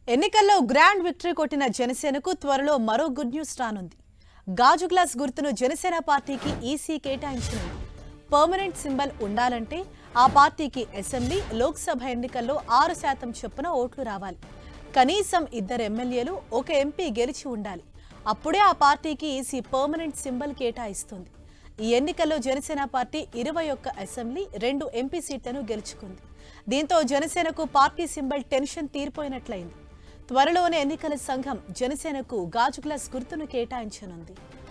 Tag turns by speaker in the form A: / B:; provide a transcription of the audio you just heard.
A: ఎన్నికల్లో grand victory కొట్టిన జనసేనకు త్వరలో మరో గుడ్ న్యూస్ రానుంది గాజు గ్లాస్ గుర్తును జనసేన పార్టీకి ఈసీ కేటాయించనుంది పర్మనెంట్ సింబల్ ఉండాలంటే ఆ పార్టీకి అసెంబ్లీ లోక్సభ ఎన్నికల్లో ఆరు శాతం చొప్పున ఓట్లు రావాలి కనీసం ఇద్దరు ఎమ్మెల్యేలు ఒక ఎంపీ గెలిచి ఉండాలి అప్పుడే ఆ పార్టీకి ఈసీ పర్మనెంట్ సింబల్ కేటాయిస్తుంది ఈ ఎన్నికల్లో జనసేన పార్టీ ఇరవై ఒక్క అసెంబ్లీ రెండు ఎంపీ సీట్లను గెలుచుకుంది దీంతో జనసేనకు పార్టీ సింబల్ టెన్షన్ తీరిపోయినట్లయింది త్వరలోనే ఎన్నికల సంఘం జనసేనకు గాజు గ్లాస్ గుర్తును కేటాయించనుంది